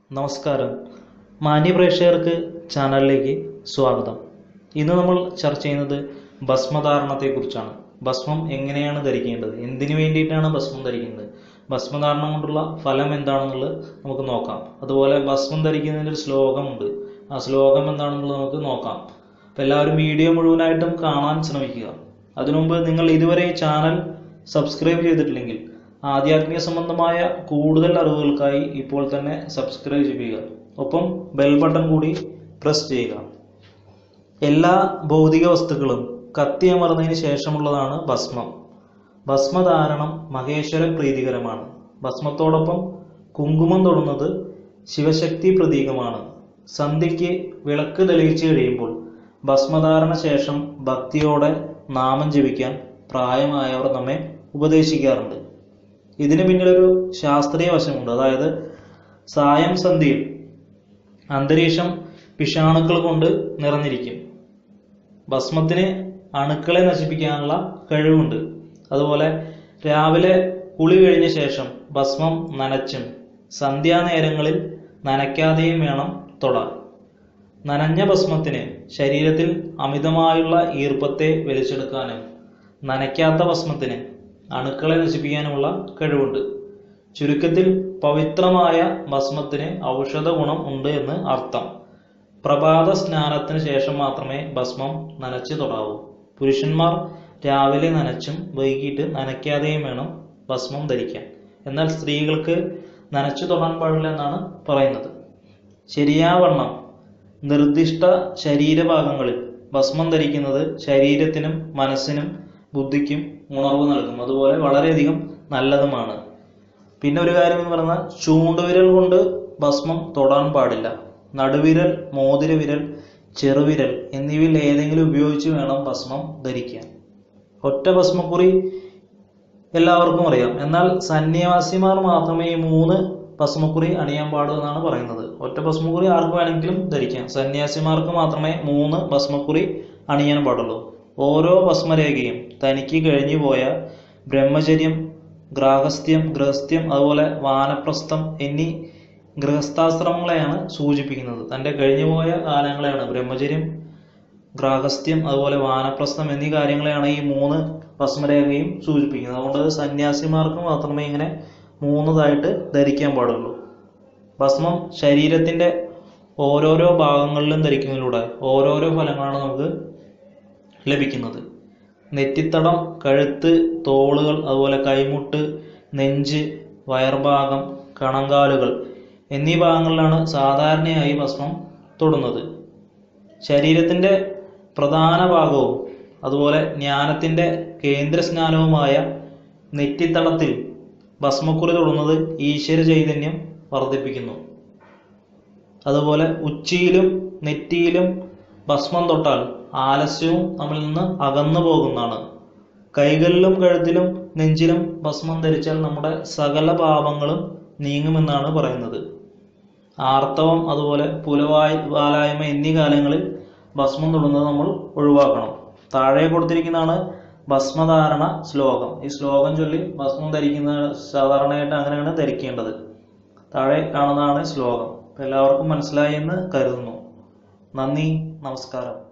നമസ്കാരം മാന്യ പ്രേക്ഷകർക്ക് ചാനലിലേക്ക് സ്വാഗതം ഇന്ന് നമ്മൾ ചർച്ച ചെയ്യുന്നത് ഭസ്മധാരണത്തെക്കുറിച്ചാണ് ഭസ്മം എങ്ങനെയാണ് ധരിക്കേണ്ടത് എന്തിനു വേണ്ടിയിട്ടാണ് ഭസ്മം ധരിക്കുന്നത് ഭസ്മധാരണം കൊണ്ടുള്ള ഫലം എന്താണെന്നുള്ളത് നമുക്ക് നോക്കാം അതുപോലെ ഭസ്മം ധരിക്കുന്നതിൻ്റെ ഒരു ശ്ലോകമുണ്ട് ആ ശ്ലോകം എന്താണെന്നുള്ളത് നമുക്ക് നോക്കാം അപ്പം എല്ലാവരും വീഡിയോ മുഴുവനായിട്ടും കാണാൻ ശ്രമിക്കുക അതിനു മുമ്പ് നിങ്ങൾ ഇതുവരെ ഈ ചാനൽ സബ്സ്ക്രൈബ് ചെയ്തിട്ടില്ലെങ്കിൽ ആധ്യാത്മിക സംബന്ധമായ കൂടുതൽ അറിവുകൾക്കായി ഇപ്പോൾ തന്നെ സബ്സ്ക്രൈബ് ചെയ്യുക ഒപ്പം ബെൽ ബട്ടൺ കൂടി പ്രസ് ചെയ്യുക എല്ലാ ഭൗതിക വസ്തുക്കളും കത്തിയമർന്നതിന് ശേഷമുള്ളതാണ് ഭസ്മം ഭസ്മധാരണം മഹേശ്വര പ്രീതികരമാണ് ഭസ്മത്തോടൊപ്പം കുങ്കുമം തൊടുന്നത് ശിവശക്തി പ്രതീകമാണ് സന്ധ്യയ്ക്ക് വിളക്ക് തെളിയിച്ചു കഴിയുമ്പോൾ ഭസ്മധാരണ ശേഷം ഭക്തിയോടെ നാമം ജപിക്കാൻ പ്രായമായവർ നമ്മെ ഉപദേശിക്കാറുണ്ട് ഇതിന് പിന്നിലൊരു ശാസ്ത്രീയ വശമുണ്ട് അതായത് സായം സന്ധ്യയിൽ അന്തരീക്ഷം പിഷാണുക്കൾ കൊണ്ട് നിറഞ്ഞിരിക്കും ഭസ്മത്തിന് അണുക്കളെ നശിപ്പിക്കാനുള്ള കഴിവുണ്ട് അതുപോലെ രാവിലെ കുളി കഴിഞ്ഞ ശേഷം ഭസ്മം നനച്ചും സന്ധ്യാനേരങ്ങളിൽ നനയ്ക്കാതെയും വേണം തൊടാൻ നനഞ്ഞ ഭസ്മത്തിന് ശരീരത്തിൽ അമിതമായുള്ള ഈർപ്പത്തെ വലിച്ചെടുക്കാനും നനയ്ക്കാത്ത ഭസ്മത്തിന് അണുക്കളെ നശിപ്പിക്കാനുമുള്ള കഴിവുണ്ട് ചുരുക്കത്തിൽ പവിത്രമായ ഭസ്മത്തിന് ഔഷധ ഗുണം ഉണ്ട് എന്ന് അർത്ഥം പ്രഭാത സ്നാനത്തിന് ശേഷം മാത്രമേ ഭസ്മം നനച്ച് തൊടാവൂ പുരുഷന്മാർ രാവിലെ നനച്ചും വൈകിട്ട് നനയ്ക്കാതെയും വേണം ഭസ്മം ധരിക്കാൻ എന്നാൽ സ്ത്രീകൾക്ക് നനച്ചു തൊടാൻ പാടില്ല എന്നാണ് പറയുന്നത് ശരിയാവണ്ണം നിർദ്ദിഷ്ട ശരീരഭാഗങ്ങളിൽ ഭസ്മം ധരിക്കുന്നത് ശരീരത്തിനും മനസ്സിനും ബുദ്ധിക്കും ഉണർവ് നൽകും അതുപോലെ വളരെയധികം നല്ലതുമാണ് പിന്നെ ഒരു കാര്യം എന്ന് പറഞ്ഞാൽ ചൂണ്ടുവിരൽ കൊണ്ട് ഭസ്മം തൊടാൻ പാടില്ല നടുവിരൽ മോതിരവിരൽ ചെറുവിരൽ എന്നിവയിൽ ഏതെങ്കിലും ഉപയോഗിച്ച് വേണം ഭസ്മം ധരിക്കാൻ ഒറ്റ ഭസ്മക്കുറി എല്ലാവർക്കും അറിയാം എന്നാൽ സന്യാസിമാർ മാത്രമേ ഈ മൂന്ന് ഭസ്മക്കുറി അണിയാൻ പാടൂ എന്നാണ് പറയുന്നത് ഒറ്റ ഭസ്മക്കുറി ആർക്ക് വേണമെങ്കിലും ധരിക്കാം സന്യാസിമാർക്ക് മാത്രമേ മൂന്ന് ഭസ്മക്കുറി അണിയാൻ പാടുള്ളൂ ഓരോ ഭസ്മരേഖയും തനിക്ക് കഴിഞ്ഞു പോയ ബ്രഹ്മചര്യം ഗ്രാഹസ്ഥ്യം ഗൃഹസ്ഥ്യം അതുപോലെ വാനപ്രസ്ഥം എന്നീ ഗൃഹസ്ഥാശ്രമങ്ങളെയാണ് സൂചിപ്പിക്കുന്നത് തൻ്റെ കഴിഞ്ഞുപോയ കാലങ്ങളെയാണ് ബ്രഹ്മചര്യം ഗ്രാഹസ്ഥ്യം അതുപോലെ വാനപ്രസ്ഥം എന്നീ കാര്യങ്ങളെയാണ് ഈ മൂന്ന് ഭസ്മരേഖയും സൂചിപ്പിക്കുന്നത് അതുകൊണ്ട് സന്യാസിമാർക്ക് മാത്രമേ ഇങ്ങനെ മൂന്നതായിട്ട് ധരിക്കാൻ പാടുള്ളൂ ഭസ്മം ശരീരത്തിന്റെ ഓരോരോ ഭാഗങ്ങളിലും ധരിക്കുന്നതിലൂടെ ഓരോരോ ഫലങ്ങളാണ് നമുക്ക് ലഭിക്കുന്നത് നെറ്റിത്തടം കഴുത്ത് തോളുകൾ അതുപോലെ കൈമുട്ട് നെഞ്ച് വയർഭാഗം കണങ്കാലുകൾ എന്നീ ഭാഗങ്ങളിലാണ് സാധാരണയായി ഭസ്മം തൊടുന്നത് ശരീരത്തിന്റെ പ്രധാന ഭാഗവും അതുപോലെ ജ്ഞാനത്തിന്റെ കേന്ദ്ര സ്നാനവുമായ നെറ്റിത്തടത്തിൽ ഭസ്മക്കുറി തൊടുന്നത് ഈശ്വര ചൈതന്യം വർദ്ധിപ്പിക്കുന്നു അതുപോലെ ഉച്ചിയിലും നെറ്റിയിലും ഭസ്മം തൊട്ടാൽ ആലസ്യവും നമ്മിൽ നിന്ന് അകന്നു പോകുന്നതാണ് കൈകളിലും കഴുത്തിലും നെഞ്ചിലും ഭസ്മം ധരിച്ചാൽ നമ്മുടെ സകല പാപങ്ങളും നീങ്ങുമെന്നാണ് പറയുന്നത് ആർത്തവം അതുപോലെ പുലവായ് വാലായ്മ എന്നീ കാലങ്ങളിൽ ഭസ്മം തൊടുന്നത് നമ്മൾ ഒഴിവാക്കണം താഴെ കൊടുത്തിരിക്കുന്നതാണ് ഭസ്മധാരണ ശ്ലോകം ഈ ശ്ലോകം ചൊല്ലി ഭസ്മം ധരിക്കുന്ന സാധാരണയായിട്ട് അങ്ങനെയാണ് ധരിക്കേണ്ടത് താഴെ കാണുന്നതാണ് ശ്ലോകം എല്ലാവർക്കും മനസ്സിലായി എന്ന് കരുതുന്നു നന്ദി നമസ്കാരം